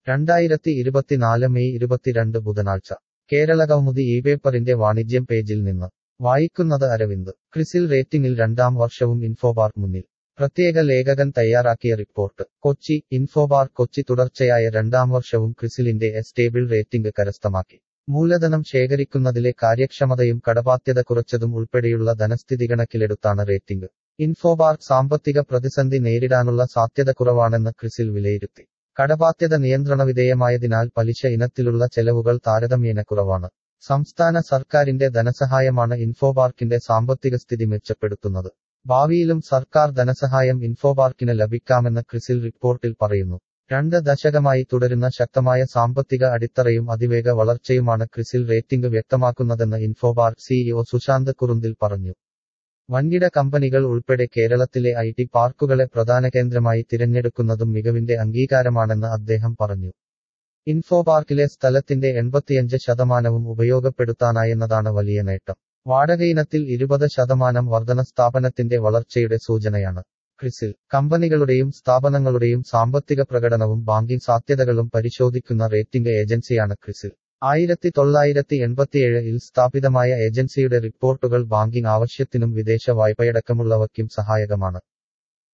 രണ്ടായിരത്തി ഇരുപത്തിനാല് മെയ് ഇരുപത്തിരണ്ട് ബുധനാഴ്ച കേരള കൗമുദി ഈ പേപ്പറിന്റെ വാണിജ്യം പേജിൽ നിന്ന് വായിക്കുന്നത് അരവിന്ദ് ക്രിസിൽ റേറ്റിംഗിൽ രണ്ടാം വർഷവും ഇൻഫോപാർക്ക് മുന്നിൽ പ്രത്യേക ലേഖകൻ തയ്യാറാക്കിയ റിപ്പോർട്ട് കൊച്ചി ഇൻഫോപാർക്ക് കൊച്ചി തുടർച്ചയായ രണ്ടാം വർഷവും ക്രിസിലിന്റെ സ്റ്റേബിൾ റേറ്റിംഗ് കരസ്ഥമാക്കി മൂലധനം ശേഖരിക്കുന്നതിലെ കാര്യക്ഷമതയും കടബാധ്യത കുറച്ചതും ഉൾപ്പെടെയുള്ള ധനസ്ഥിതി കണക്കിലെടുത്താണ് റേറ്റിംഗ് ഇൻഫോപാർക്ക് സാമ്പത്തിക പ്രതിസന്ധി നേരിടാനുള്ള സാധ്യത കുറവാണെന്ന് ക്രിസിൽ വിലയിരുത്തി കടബാധ്യത നിയന്ത്രണവിധേയമായതിനാൽ പലിശ ഇനത്തിലുള്ള ചെലവുകൾ താരതമ്യേന കുറവാണ് സംസ്ഥാന സർക്കാരിന്റെ ധനസഹായമാണ് ഇൻഫോപാർക്കിന്റെ സാമ്പത്തിക സ്ഥിതി മെച്ചപ്പെടുത്തുന്നത് ഭാവിയിലും സർക്കാർ ധനസഹായം ഇൻഫോപാർക്കിന് ലഭിക്കാമെന്ന് ക്രിസിൽ റിപ്പോർട്ടിൽ പറയുന്നു രണ്ട് ദശകമായി തുടരുന്ന ശക്തമായ സാമ്പത്തിക അടിത്തറയും അതിവേഗ വളർച്ചയുമാണ് ക്രിസിൽ റേറ്റിംഗ് വ്യക്തമാക്കുന്നതെന്ന് ഇൻഫോപാർക്ക് സിഇഒ സുശാന്ത് കുറുന്തിൽ പറഞ്ഞു വൻകിട കമ്പനികൾ ഉൾപ്പെടെ കേരളത്തിലെ ഐ ടി പാർക്കുകളെ പ്രധാന കേന്ദ്രമായി തിരഞ്ഞെടുക്കുന്നതും മികവിന്റെ അംഗീകാരമാണെന്ന് അദ്ദേഹം പറഞ്ഞു ഇൻഫോപാർക്കിലെ സ്ഥലത്തിന്റെ എൺപത്തിയഞ്ച് ശതമാനവും ഉപയോഗപ്പെടുത്താനായെന്നതാണ് വലിയ നേട്ടം വാടകയിനത്തിൽ ഇരുപത് ശതമാനം വർധന സ്ഥാപനത്തിന്റെ വളർച്ചയുടെ സൂചനയാണ് ക്രിസിൽ കമ്പനികളുടെയും സ്ഥാപനങ്ങളുടെയും സാമ്പത്തിക പ്രകടനവും ബാങ്കിംഗ് സാധ്യതകളും പരിശോധിക്കുന്ന റേറ്റിംഗ് ഏജൻസിയാണ് ക്രിസിൽ ആയിരത്തി തൊള്ളായിരത്തി എൺപത്തിയേഴിൽ സ്ഥാപിതമായ ഏജൻസിയുടെ റിപ്പോർട്ടുകൾ ബാങ്കിംഗ് ആവശ്യത്തിനും വിദേശ വായ്പയടക്കമുള്ളവയ്ക്കും സഹായകമാണ്